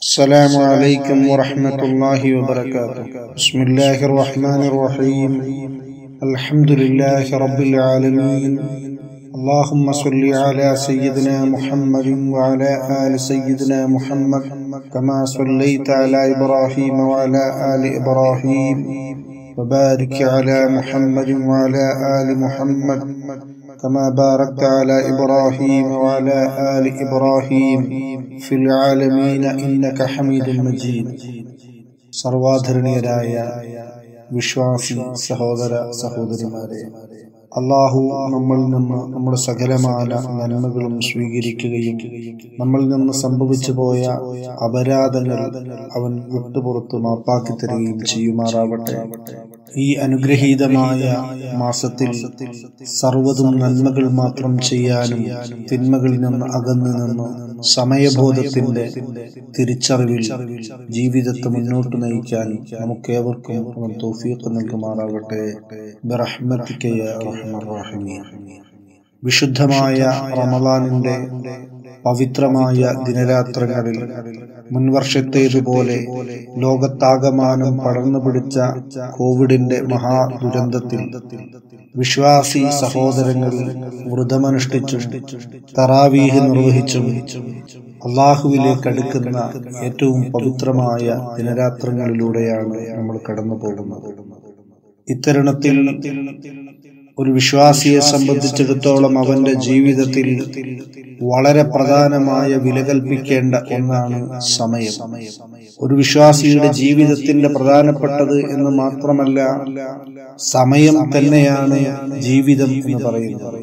السلام عليكم ورحمة الله وبركاته بسم الله الرحمن الرحيم الحمد لله رب العالمين اللهم صل على سيدنا محمد وعلى آل سيدنا محمد كما صليت على إبراهيم وعلى آل إبراهيم وبارك على محمد وعلى آل محمد كما باركت على إبراهيم وعلى آل إبراهيم في العالمين إنك حميد مجيد സർവാധരണീയരായ വിശ്വാസി സഹോദര സഹോദരിമാരെ അള്ളാഹു നമ്മളിൽ നിന്ന് നമ്മുടെ സകലമായ നന്മകളും സ്വീകരിക്കുകയും നമ്മളിൽ നിന്ന് സംഭവിച്ചു പോയ അപരാധങ്ങൾ അവൻ വിട്ടുപുറത്ത് മാപ്പാക്കി തരികയും ചെയ്യുമാറാവട്ടെ ഈ അനുഗ്രഹീതമായ മാസത്തിൽ സർവ്വതും നന്മകൾ മാത്രം ചെയ്യാനും തിന്മകളിൽ നിന്ന് അകന്നു നിന്ന് സമയബോധത്തിന്റെ തിരിച്ചറിവിൽ ജീവിതത്തെ മുന്നോട്ട് നയിക്കാൻ നമുക്കേവർക്കും അവൻ തോഫീഖ് നൽകുമാറാകട്ടെ ബിറഹ്മത്തിക്കയ റഹ്മർ റഹീമീൻ വിശുദ്ധമായ റമലാനിന്റെ പവിത്രമായ ദിനരാത്രങ്ങളിൽ മുൻവർഷത്തേതുപോലെ ലോകത്താകമാനം പടർന്നു പിടിച്ച കോവിഡിന്റെ മഹാദുരന്തത്തിൽ വിശ്വാസി സഹോദരങ്ങൾ വ്രതമനുഷ്ഠിച്ചും തറാവീഹ് നിർവഹിച്ചും അള്ളാഹുവിലേക്ക് അടുക്കുന്ന ഏറ്റവും പവിത്രമായ ദിനരാത്രങ്ങളിലൂടെയാണ് നമ്മൾ കടന്നു പോകുന്നത് ഇത്തരുണത്തിൽ ഒരു വിശ്വാസിയെ സംബന്ധിച്ചിടത്തോളം അവന്റെ ജീവിതത്തിൽ വളരെ പ്രധാനമായ വില കൽപ്പിക്കേണ്ട ഒന്നാണ് സമയം ഒരു വിശ്വാസിയുടെ ജീവിതത്തിന്റെ പ്രധാനപ്പെട്ടത് എന്ന് മാത്രമല്ല സമയം തന്നെയാണ് ജീവിതം എന്ന് പറയുന്നത്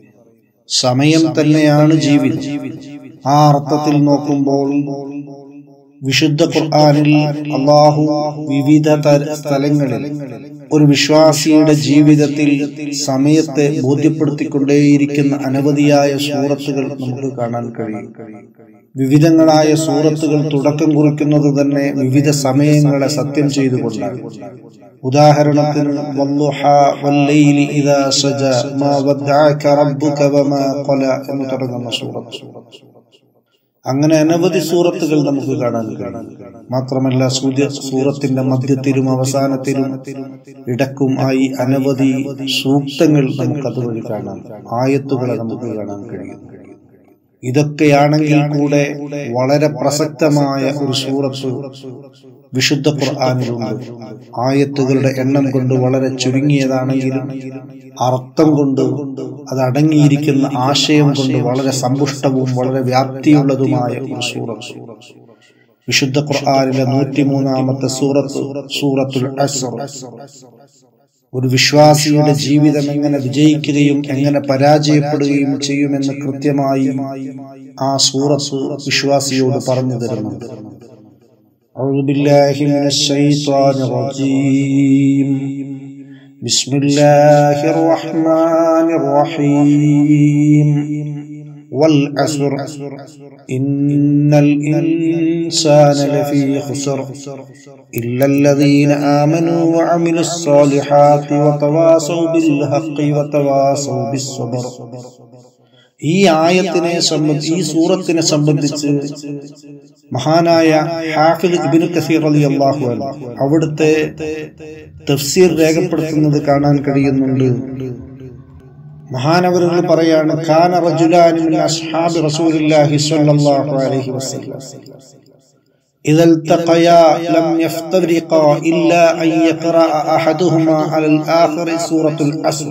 സമയം തന്നെയാണ് ജീവിതം ആ അർത്ഥത്തിൽ നോക്കുമ്പോൾ വിശുദ്ധ ഖുർആനിൽ അള്ളാഹു വിവിധ സ്ഥലങ്ങളിൽ ഒരു വിശ്വാസിയുടെ ജീവിതത്തിൽ സമയത്തെ ബോധ്യപ്പെടുത്തിക്കൊണ്ടേയിരിക്കുന്ന അനവധിയായ സൂറത്തുകൾ നമുക്ക് കാണാൻ കഴിയും വിവിധങ്ങളായ സൂറത്തുകൾ തുടക്കം കുറിക്കുന്നത് തന്നെ വിവിധ സമയങ്ങളെ സത്യം ചെയ്തുകൊണ്ടാണ് ഉദാഹരണത്തിന് എന്ന് തുടങ്ങുന്ന സൂറത്ത് അങ്ങനെ അനവധി സൂറത്തുകൾ നമുക്ക് കാണാൻ കഴിയും മാത്രമല്ല സൂര്യ സൂറത്തിന്റെ മധ്യത്തിലും അവസാനത്തിലും ഇടക്കും ആയി അനവധി സൂക്തങ്ങൾ നമുക്ക് അതുവഴി കാണാം ആയത്തുകളെ നമുക്ക് കാണാൻ കഴിയും ഇതൊക്കെയാണെങ്കിൽ കൂടെ വളരെ പ്രസക്തമായ ഒരു സൂറത്ത് വിശുദ്ധ ഖുർആാനിലുണ്ട് ആയത്തുകളുടെ എണ്ണം കൊണ്ട് വളരെ ചുരുങ്ങിയതാണെങ്കിലും അർത്ഥം കൊണ്ട് അത് അടങ്ങിയിരിക്കുന്ന ആശയം കൊണ്ട് വളരെ സമ്പുഷ്ടവും വളരെ വ്യാപ്തിയുള്ളതുമായ ഒരു സൂറത്ത് വിശുദ്ധ ഖുർആാനിലെ നൂറ്റിമൂന്നാമത്തെ സൂറത്ത് സൂറത്തുൽ അസ്ർ ഒരു വിശ്വാസിയുടെ ജീവിതം എങ്ങനെ വിജയിക്കുകയും എങ്ങനെ പരാജയപ്പെടുകയും ചെയ്യുമെന്ന് കൃത്യമായി ആ സൂറത്ത് വിശ്വാസിയോട് പറഞ്ഞു തരുന്നുണ്ട് أعوذ بالله من الشيطان الرجيم بسم الله الرحمن الرحيم والعسر إن الإنسان لفي خسر إلا الذين آمنوا وعملوا الصالحات وتواصوا بالحق وتواصوا بالصبر ഈ ആയത്തിനെ സംബന്ധിച്ച് ഈ സൂറത്തിനെ സംബന്ധിച്ച് മഹാനായ ഹാഫിദ് ഇബിന് കസീർ അലി അള്ളാഹു അവിടുത്തെ തഫ്സീർ രേഖപ്പെടുത്തുന്നത് കാണാൻ കഴിയുന്നുണ്ട് മഹാനവരുകൾ പറയാണ് ഖാന റജുലാനി മിൻ അസ്ഹാബി റസൂലില്ലാഹി സ്വല്ലല്ലാഹു അലൈഹി വസല്ലം إذا التقيا لم يفترقا إلا أن يقرأ أحدهما على الآخر سورة الأسر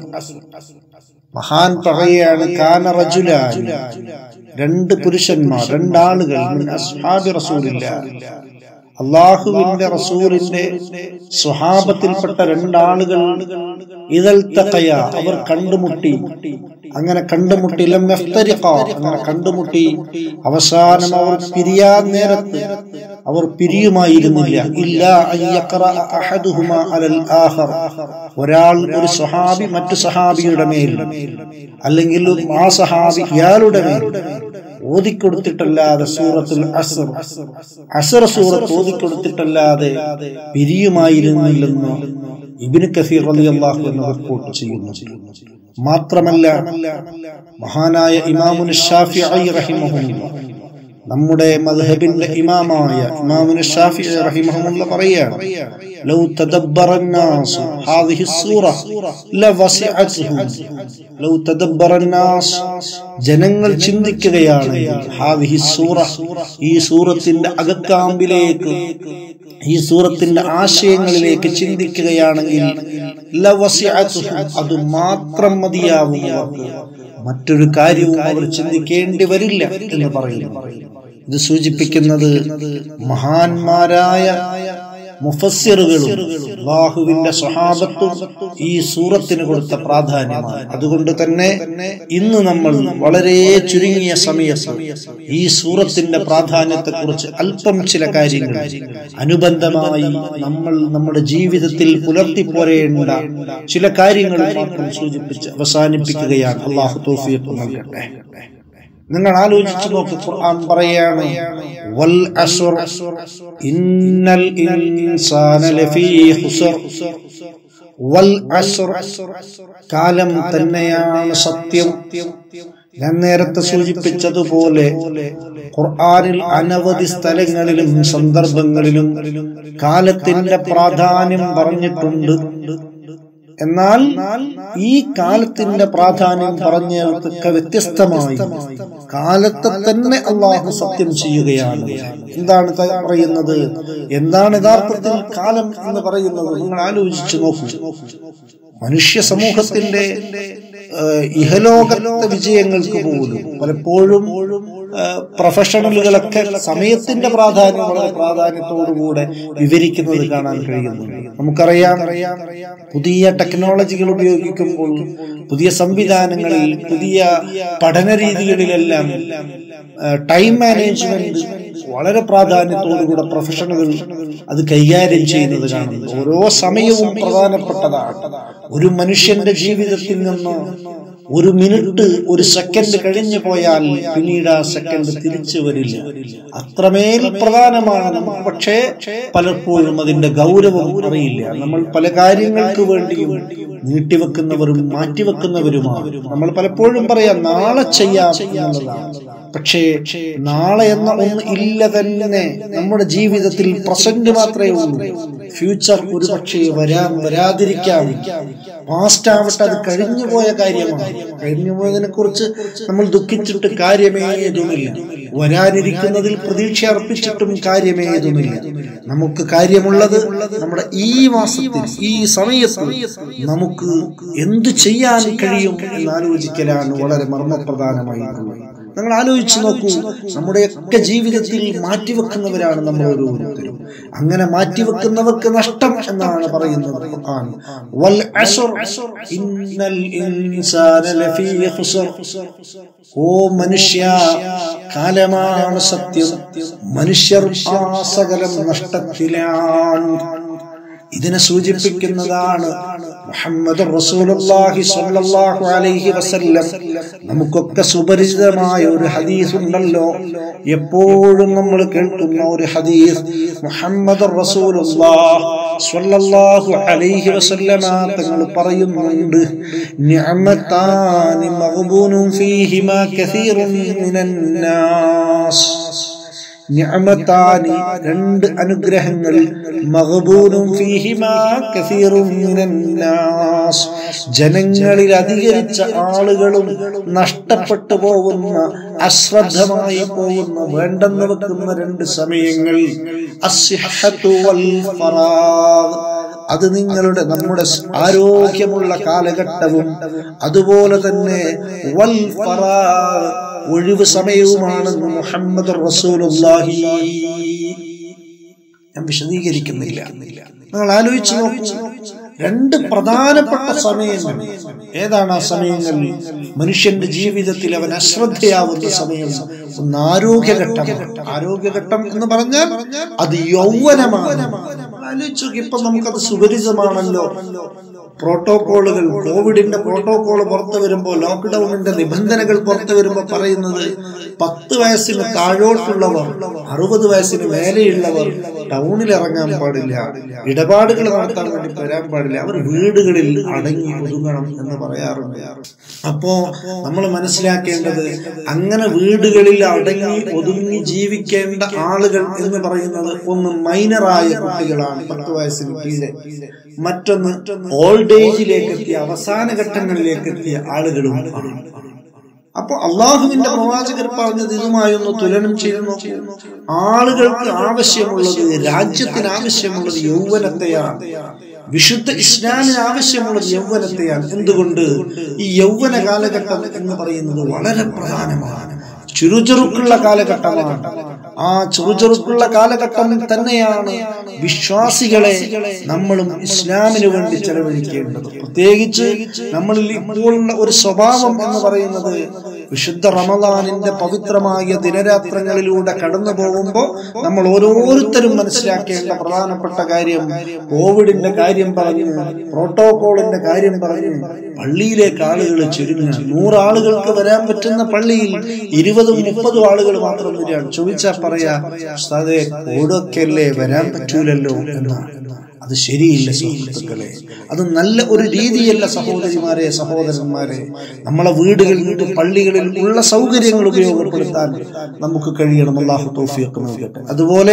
മഹാൻ പറയുകയാണ് കാന റജുലാൻ രണ്ട് പുരുഷന്മാർ രണ്ടാളുകൾ അസ്ഹാബി റസൂലില്ല അള്ളാഹുവിന്റെ റസൂലിന്റെ സ്വഹാബത്തിൽപ്പെട്ട രണ്ടാളുകൾ ഇതൽ തക്കയ അവർ കണ്ടുമുട്ടി അങ്ങനെ കണ്ടുമുട്ടി അങ്ങനെ കണ്ടുമുട്ടി അവസാനം അവർ പിരിയാൻ നേരത്ത് അവർ പിരിയുമായിരുന്നില്ല ഇല്ല ഒരാൾ ഒരു സഹാബി മറ്റു സഹാബിയുടെ മേൽ അല്ലെങ്കിൽ ആ സഹാബി ഇയാളുടെ മേൽ ഓതിക്കൊടുത്തിട്ടല്ലാതെ സൂറത്തുൽ അസർ അസർ സൂറത്ത് ഓതിക്കൊടുത്തിട്ടല്ലാതെ പിരിയുമായിരുന്നില്ലെന്ന് ഇബിന് കസീർ അലി അള്ളാഹു എന്ന് റിപ്പോർട്ട് ചെയ്യുന്നു മാത്രമല്ല മഹാനായ ഇമാമുൻ ഷാഫി റഹിമഹുല്ല നമ്മുടെ മദ്ഹബിന്റെ ഇമാമായ ഇമാമുന ഷാഫി റഹിമഹുല്ല പറയാണ് ലൗ തദബ്ബറ الناس هذه السورة لوسعتهم ലൗ തദബ്ബറ الناس ജനങ്ങൾ ചിന്തിക്കുകയാണെങ്കിൽ ഹാദിഹി സൂറ ഈ സൂറത്തിന്റെ അകക്കാമ്പിലേക്ക് ഈ സൂറത്തിന്റെ ആശയങ്ങളിലേക്ക് ചിന്തിക്കുകയാണെങ്കിൽ ലവസിഅതുഹും അത് മാത്രം മതിയാവും അവർക്ക് മറ്റൊരു കാര്യവും അവർ ചിന്തിക്കേണ്ടി വരില്ല എന്ന് പറയുന്നു ഇത് സൂചിപ്പിക്കുന്നത് മഹാന്മാരായ മുഫസ്സിറുകളും അള്ളാഹുവിന്റെ സ്വഹാബത്തും ഈ സൂറത്തിന് കൊടുത്ത പ്രാധാന്യമാണ് അതുകൊണ്ട് തന്നെ ഇന്ന് നമ്മൾ വളരെ ചുരുങ്ങിയ സമയത്ത് ഈ സൂറത്തിന്റെ പ്രാധാന്യത്തെ കുറിച്ച് അല്പം ചില കാര്യങ്ങൾ അനുബന്ധമായി നമ്മൾ നമ്മുടെ ജീവിതത്തിൽ പുലർത്തിപ്പോരേണ്ട ചില കാര്യങ്ങൾ മാത്രം സൂചിപ്പിച്ച് അവസാനിപ്പിക്കുകയാണ് അള്ളാഹു തോഫിയത്ത് നൽകട്ടെ നിങ്ങൾ ആലോചിച്ചു നോക്ക് ഖുർആൻ പറയാണ് വൽ അസ്ർ ഇന്നൽ ഇൻസാന ലഫീ ഖുസ്ർ വൽ അസ്ർ കാലം തന്നെയാണ് സത്യം ഞാൻ നേരത്തെ സൂചിപ്പിച്ചതുപോലെ ഖുർആനിൽ അനവധി സ്ഥലങ്ങളിലും സന്ദർഭങ്ങളിലും കാലത്തിന്റെ പ്രാധാന്യം പറഞ്ഞിട്ടുണ്ട് എന്നാൽ ഈ കാലത്തിന്റെ പ്രാധാന്യം പറഞ്ഞതൊക്കെ വ്യത്യസ്തമായി കാലത്തെ തന്നെ അള്ളാഹു സത്യം ചെയ്യുകയാണ് എന്താണ് ത- പറയുന്നത് എന്താണ് യഥാർത്ഥത്തിൽ കാലം എന്ന് പറയുന്നത് നിങ്ങൾ ആലോചിച്ചു നോക്കൂ മനുഷ്യ സമൂഹത്തിന്റെ ഏഹ്, ഇഹലോകത്തെ വിജയങ്ങൾക്ക് പോലും പലപ്പോഴും ഏഹ്, പ്രൊഫഷണലുകളൊക്കെ സമയത്തിന്റെ പ്രാധാന്യം വളരെ പ്രാധാന്യത്തോടുകൂടെ വിവരിക്കുന്നത് കാണാൻ കഴിയുന്നു നമുക്കറിയാം പുതിയ ടെക്നോളജികൾ ഉപയോഗിക്കുമ്പോൾ പുതിയ സംവിധാനങ്ങളിൽ പുതിയ പഠന രീതികളിലെല്ലാം ടൈം മാനേജ്മെന്റ് വളരെ പ്രാധാന്യത്തോടുകൂടെ പ്രൊഫഷണലുകൾ അത് കൈകാര്യം ചെയ്യുന്നത് കാണുന്നു ഓരോ സമയവും പ്രധാനപ്പെട്ടതാണ് ഒരു മനുഷ്യന്റെ ജീവിതത്തിൽ നിന്ന് ഒരു മിനിറ്റ് ഒരു സെക്കൻഡ് കഴിഞ്ഞു പോയാൽ പിന്നീട് ആ സെക്കൻഡ് തിരിച്ചു വരില്ല അത്രമേൽ പ്രധാനമാണ് നമുക്ക് പക്ഷേ പലപ്പോഴും അതിന്റെ ഗൗരവം അറിയില്ല നമ്മൾ പല കാര്യങ്ങൾക്ക് വേണ്ടിയും നീട്ടിവെക്കുന്നവരും മാറ്റിവെക്കുന്നവരുമാണ് നമ്മൾ പലപ്പോഴും പറയാം നാളെ ചെയ്യാം എന്നുള്ളതാണ് പക്ഷേ നാളെ എന്ന ഒന്ന് ഇല്ല തന്നെ നമ്മുടെ ജീവിതത്തിൽ പ്രസന്റ് മാത്രമേ ഉള്ളൂ ഫ്യൂച്ചർ ഒരു പക്ഷേ വരാം വരാതിരിക്കാം പാസ്റ്റ് ആവട്ടെ അത് കഴിഞ്ഞു പോയ കാര്യമാണ് കഴിഞ്ഞു പോയതിനെ കുറിച്ച് നമ്മൾ ദുഃഖിച്ചിട്ട് കാര്യമേ ഏതുമില്ല വരാനിരിക്കുന്നതിൽ പ്രതീക്ഷ അർപ്പിച്ചിട്ടും കാര്യമേ ഏതുമില്ല നമുക്ക് കാര്യമുള്ളത് നമ്മുടെ ഈ മാസത്തിൽ ഈ സമയത്ത് നമുക്ക് എന്തു ചെയ്യാൻ കഴിയും എന്ന് ആലോചിക്കലാണ് വളരെ മർമ്മപ്രധാനമായിട്ടുള്ളത് നിങ്ങൾ ആലോചിച്ച് നോക്കൂ നമ്മുടെയൊക്കെ ജീവിതത്തിൽ മാറ്റിവെക്കുന്നവരാണ് നമ്മൾ ഓരോരുത്തരും അങ്ങനെ മാറ്റിവെക്കുന്നവർക്ക് നഷ്ടം എന്നാണ് പറയുന്നത് ഖുർആൻ. വൽ അസ്ർ ഇന്നൽ ഇൻസാന ലഫീ ഖുസ്ർ. ഓ മനുഷ്യ കാലമാണ് സത്യം മനുഷ്യർ ആസകലം നഷ്ടത്തിലാണ് ഇതിനെ സൂചിപ്പിക്കുന്നതാണ് മുഹമ്മദ് റസൂലുള്ളാഹി സ്വല്ലല്ലാഹു അലൈഹി വസല്ലം നമുക്കൊക്കെ സുപരിചിതമായ ഒരു ഹദീസ് ഉണ്ടല്ലോ എപ്പോഴും നമ്മൾ കേൾക്കുന്ന ഒരു ഹദീസ് മുഹമ്മദ് റസൂലുള്ളാഹ് സ്വല്ലല്ലാഹു അലൈഹി വസല്ലമ തങ്ങൾ പറയുന്നുണ്ട് നിഅമതാനി മഗ്ബൂനും ഫീഹിമാ കസീറുൻ മിനൻ നാസ് നിഅമതാനി രണ്ട് അനുഗ്രഹങ്ങൾ മഗ്ബൂനും ഫീഹിമാ കസീറും മിനൻ നാസ് ജനങ്ങളിൽ അധികരിച്ച ആളുകളും നഷ്ടപ്പെട്ടു പോകുന്ന അശ്രദ്ധമായി പോകുന്ന വേണ്ടെന്ന് വെക്കുന്ന രണ്ട് സമയങ്ങൾ അസ്സിഹത്തു വൽ ഫറാഗ് അത് നിങ്ങളുടെ നമ്മുടെ ആരോഗ്യമുള്ള കാലഘട്ടവും അതുപോലെ തന്നെ വൽ ഫറാഗ് ഒഴിവ് സമയവുമാണെന്ന് മുഹമ്മദ് റസൂലുള്ളാഹി ഞാൻ വിശദീകരിക്കുന്നില്ല നിങ്ങൾ ആലോചിച്ചു നോക്കൂ രണ്ട് പ്രധാനപ്പെട്ട സമയങ്ങൾ ഏതാണ് ആ സമയങ്ങൾ മനുഷ്യന്റെ ജീവിതത്തിൽ അവൻ അശ്രദ്ധയാവുന്ന സമയം ഒന്ന് ആരോഗ്യഘട്ടം ആരോഗ്യഘട്ടം എന്ന് പറഞ്ഞാൽ അത് യൗവനമാണ് ആലോചിച്ചു നോക്ക്, ഇപ്പൊ നമുക്കത് സുപരിചിതമാണല്ലോ പ്രോട്ടോകോളുകൾ കോവിഡിന്റെ പ്രോട്ടോകോൾ പുറത്തു വരുമ്പോൾ ലോക്ക്ഡൌണിന്റെ നിബന്ധനകൾ പുറത്തു വരുമ്പോൾ പറയുന്നത് പത്ത് വയസ്സിന് താഴോട്ടുള്ളവർ അറുപത് വയസ്സിന് മേലെയുള്ളവർ ടൗണിൽ ഇറങ്ങാൻ പാടില്ല ഇടപാടുകൾ നടത്താൻ വേണ്ടി വരാൻ പാടില്ല അവർ വീടുകളിൽ അടങ്ങി ഒതുങ്ങണം എന്ന് പറയാറുണ്ട് അപ്പോ നമ്മൾ മനസ്സിലാക്കേണ്ടത് അങ്ങനെ വീടുകളിൽ അടങ്ങി ഒതുങ്ങി ജീവിക്കേണ്ട ആളുകൾ എന്ന് പറയുന്നത് ഒന്ന് മൈനറായ കുട്ടികളാണ് പത്ത് വയസ്സിന് കീഴെ മറ്റൊന്ന് ഓൾഡ് ഏജിലേക്ക് എത്തിയ അവസാന ഘട്ടങ്ങളിലേക്ക് എത്തിയ ആളുകളും ആണ്. അപ്പൊ അള്ളാഹുവിന്റെ പ്രവാചകർ പറഞ്ഞത് ഇതുമായി ഒന്ന് തുലനം ചെയ്ത് നോക്കൂ ആളുകൾക്ക് ആവശ്യമുള്ളത് രാജ്യത്തിന് ആവശ്യമുള്ളത് യൗവനത്തെയാണ് വിശുദ്ധ ഇസ്ലാമിന് ആവശ്യമുള്ളത് യൗവനത്തെയാണ് എന്തുകൊണ്ട് ഈ യൗവന കാലഘട്ടം എന്ന് പറയുന്നത് വളരെ പ്രധാനമാണ് ചുരുചുറുക്കുള്ള കാലഘട്ടമാണ് ആ ചുറുചുറുക്കുള്ള കാലഘട്ടം തന്നെയാണ് വിശ്വാസികളെ നമ്മളും ഇസ്ലാമിന് വേണ്ടി ചെലവഴിക്കേണ്ടത് പ്രത്യേകിച്ച് നമ്മളിൽ ഇപ്പോഴുള്ള ഒരു സ്വഭാവം എന്ന് പറയുന്നത് വിശുദ്ധ റമദാനിന്റെ പവിത്രമായ ദിനരാത്രങ്ങളിലൂടെ കടന്നു പോകുമ്പോൾ നമ്മൾ ഓരോരുത്തരും മനസ്സിലാക്കേണ്ട പ്രധാനപ്പെട്ട കാര്യം കോവിഡിന്റെ കാര്യം പറഞ്ഞ് പ്രോട്ടോകോളിന്റെ കാര്യം പറഞ്ഞ് പള്ളിയിലേക്ക് ആളുകൾ ചുരുങ്ങുക നൂറാളുകൾക്ക് വരാൻ പറ്റുന്ന പള്ളിയിൽ ഇരുപതും മുപ്പതും ആളുകൾ മാത്രം വരികയാണ് ചോദിച്ചാൽ പറയാ ഉസ്താദെ കോടൊക്കെ അല്ലേ വരാൻ പറ്റൂലല്ലോ എന്നാണ് അത് ശരിയില്ല സുഹൃത്തുക്കളെ അത് നല്ല ഒരു രീതിയല്ല സഹോദരിമാരെ സഹോദരന്മാരെ നമ്മളെ വീടുകളിൽ പള്ളികളിൽ ഉള്ള സൗകര്യങ്ങൾ ഉപയോഗപ്പെടുത്താൻ നമുക്ക് കഴിയണം അള്ളാഹു തോഫിയൊക്കെ നൽകട്ടെ അതുപോലെ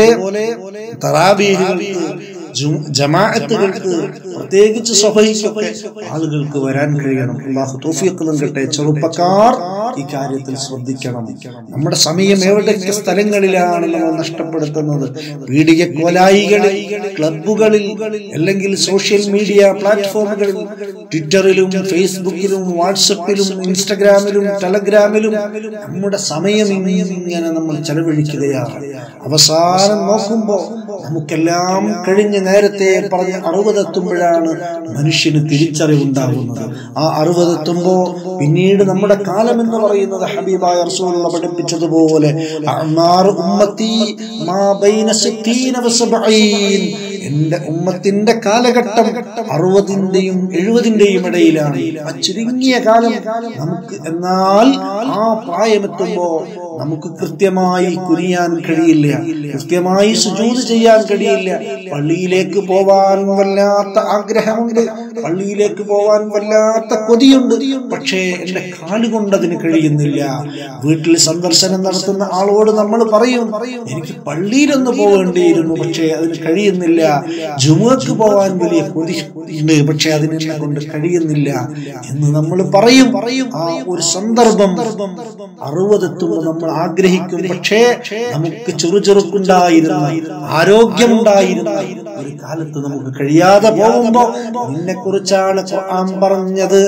തറാബീഹുകൾക്ക് ജു- ജമാഅത്തുകൾക്ക് പ്രത്യേകിച്ച് സഭയ്ക്കൊക്കെ ആളുകൾക്ക് വരാൻ കഴിയണം അള്ളാഹു തോഫിയൊക്കെ നൽകട്ടെ ചെറുപ്പക്കാർ ഈ കാര്യത്തിൽ ശ്രദ്ധിക്കണം നമ്മുടെ സമയം എവിടെയൊക്കെ സ്ഥലങ്ങളിലാണ് നമ്മൾ നഷ്ടപ്പെടുത്തുന്നത് പീഡിക കോലായികളിൽ ക്ലബുകളിൽ അല്ലെങ്കിൽ സോഷ്യൽ മീഡിയ പ്ലാറ്റ്ഫോമുകളിൽ ട്വിറ്ററിലും ഫേസ്ബുക്കിലും വാട്സപ്പിലും ഇൻസ്റ്റഗ്രാമിലും ടെലഗ്രാമിലും നമ്മുടെ സമയം ഇങ്ങനെ നമ്മൾ ചെലവഴിക്കുകയാണ് അവസാനം നോക്കുമ്പോൾ നമുക്കെല്ലാം കഴിഞ്ഞ് നേരത്തെ പറഞ്ഞ അറുപതെത്തുമ്പോഴാണ് മനുഷ്യന് തിരിച്ചറിവുണ്ടാകുന്നത് ആ അറുപതെത്തുമ്പോ പിന്നീട് നമ്മുടെ കാലം എന്ന് പറയുന്നത് ഹബീബായ റസൂലുള്ള പഠിപ്പിച്ചതുപോലെ അഅ്മാറു ഉമ്മത്തി മാ ബൈന സിത്തീന വസബഈൻ എന്റെ ഉമ്മത്തിന്റെ കാലഘട്ടം അറുപതിന്റെയും എഴുപതിന്റെയും ഇടയിലാണ് ആ ചുരുങ്ങിയ കാലം നമുക്ക് എന്നാൽ ആ പ്രായമെത്തുമ്പോ നമുക്ക് കൃത്യമായി കുനിയാൻ കഴിയില്ല കൃത്യമായി സുജൂത് ചെയ്യാൻ കഴിയില്ല പള്ളിയിലേക്ക് പോവാൻ വല്ലാത്ത ആഗ്രഹമുണ്ട് പള്ളിയിലേക്ക് പോവാൻ വല്ലാത്ത കൊതിയുണ്ട് പക്ഷേ എന്റെ കാലുകൊണ്ട് അതിന് കഴിയുന്നില്ല വീട്ടിൽ സന്ദർശനം നടത്തുന്ന ആളോട് നമ്മൾ പറയും എനിക്ക് പള്ളിയിലൊന്ന് പോവേണ്ടിയിരുന്നു പക്ഷേ അതിന് കഴിയുന്നില്ല ജുമുക്ക് പോവാൻ വലിയ കൊതി ഉണ്ട് പക്ഷെ അതിനെ കൊണ്ട് കഴിയുന്നില്ല എന്ന് നമ്മൾ പറയും പറയും ആ ഒരു സന്ദർഭം അറുപതെത്തുമ്പോൾ നമ്മൾ ആഗ്രഹിക്കും പക്ഷേ നമുക്ക് ചെറുചെറുക്കുണ്ടായിരുന്ന ആരോഗ്യമുണ്ടായിരുന്ന ഒരു കാലത്ത് നമുക്ക് കഴിയാതെ പോകുമ്പോ നിന്നെ കുറിച്ചാണ് ഖുർആൻ പറഞ്ഞത്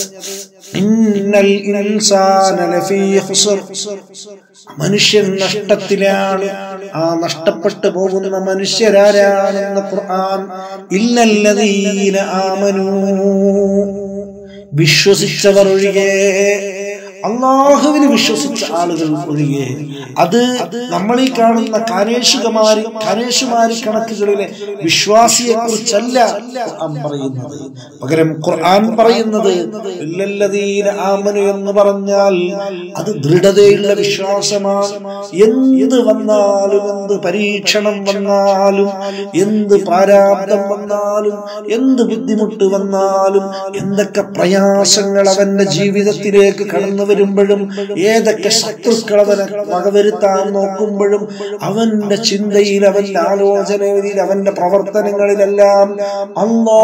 ഇന്നൽ ഇൻസാന ലഫീ ഖുസ്ർ മനുഷ്യൻ നഷ്ടത്തിലാണ് ആ നഷ്ടപ്പെട്ടു പോകുന്ന മനുഷ്യരാരാണെന്ന് ഖുർആൻ ഇല്ലല്ലദീന ആമനൂ വിശ്വസിച്ചവർ ഒഴികെ അള്ളാഹുവിന് വിശ്വസിച്ച ആളുകൾ ഒഴികെ അത് നമ്മൾ ഈ കാണുന്ന കനേഷുകമാരി കനേഷുമാരി കണക്കുകളിലെ വിശ്വാസിയെ കുറിച്ചല്ല ഖുർആൻ പറയുന്നത് പകരം ഖുർആൻ പറയുന്നത് ഇല്ലല്ലദീന ആമനു എന്ന് പറഞ്ഞാൽ അത് ദൃഢതയുള്ള വിശ്വാസമാണ് എന്ത് വന്നാലും എന്ത് പരീക്ഷണം വന്നാലും എന്ത് പ്രാരാബ്ദം വന്നാലും എന്ത് ബുദ്ധിമുട്ട് വന്നാലും എന്തൊക്കെ പ്രയാസങ്ങൾ അവന്റെ ജീവിതത്തിലേക്ക് കടന്നു വരുമ്പോഴും ഏതൊക്കെ ശത്രുക്കൾ അവനെ വകവരുത്താൻ നോക്കുമ്പോഴും അവന്റെ ചിന്തയിൽ അവന്റെ ആലോചനയിൽ അവന്റെ പ്രവർത്തനങ്ങളിലെല്ലാം അല്ലോ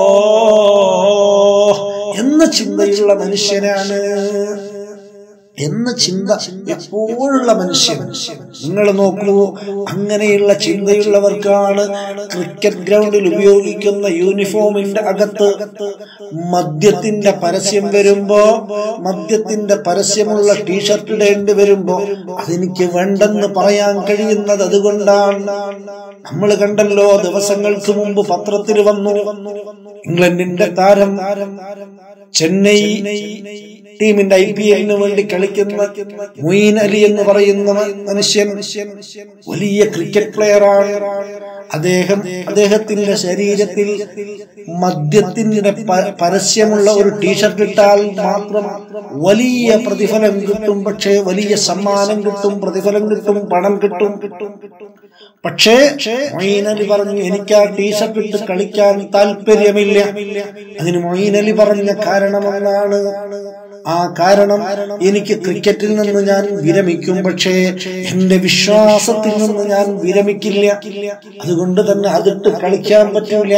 എന്ന ചിന്തയുള്ള മനുഷ്യനാണ് എന്ന ചിന്ത എപ്പോഴുള്ള മനുഷ്യൻ നിങ്ങൾ നോക്കൂ അങ്ങനെയുള്ള ചിന്തയുള്ളവർക്കാണ് ക്രിക്കറ്റ് ഗ്രൗണ്ടിൽ ഉപയോഗിക്കുന്ന യൂണിഫോമിന്റെ അകത്ത് മദ്യത്തിന്റെ പരസ്യം വരുമ്പോ മദ്യത്തിന്റെ പരസ്യമുള്ള ടീഷർട്ട് ഇടേണ്ടി വരുമ്പോ അതെനിക്ക് വേണ്ടെന്ന് പറയാൻ കഴിയുന്നത് അതുകൊണ്ടാണ് നമ്മൾ കണ്ടല്ലോ ദിവസങ്ങൾക്ക് മുമ്പ് പത്രത്തിൽ വന്നു ഇംഗ്ലണ്ടിന്റെ താരം ചെന്നൈ ടീമിന്റെ ഐ പി എല്ലിന് വേണ്ടി കളിക്കുന്ന മൊയ്ൻ അലി എന്ന് പറയുന്ന മനുഷ്യൻ വലിയ ക്രിക്കറ്റ് പ്ലെയറാണ് അദ്ദേഹം അദ്ദേഹത്തിന്റെ ശരീരത്തിൽ മദ്യത്തിന്റെ പ- പരസ്യമുള്ള ഒരു ടീഷർട്ട് ഇട്ടാൽ മാത്രം വലിയ പ്രതിഫലം കിട്ടും പക്ഷേ വലിയ സമ്മാനം കിട്ടും പ്രതിഫലം കിട്ടും പണം കിട്ടും പക്ഷേ മൊയ്നലി പറഞ്ഞു എനിക്ക് ആ ടീഷർട്ട് ഇട്ട് കളിക്കാൻ താല്പര്യമില്ല അതിന് മൊയ്നലി പറഞ്ഞ കാരണമെന്നാണ് ആ കാരണം എനിക്ക് ക്രിക്കറ്റിൽ നിന്ന് ഞാൻ വിരമിക്കും പക്ഷേ എന്റെ വിശ്വാസത്തിൽ നിന്ന് ഞാൻ വിരമിക്കില്ല അതുകൊണ്ട് തന്നെ അതിട്ട് കളിക്കാൻ പറ്റില്ല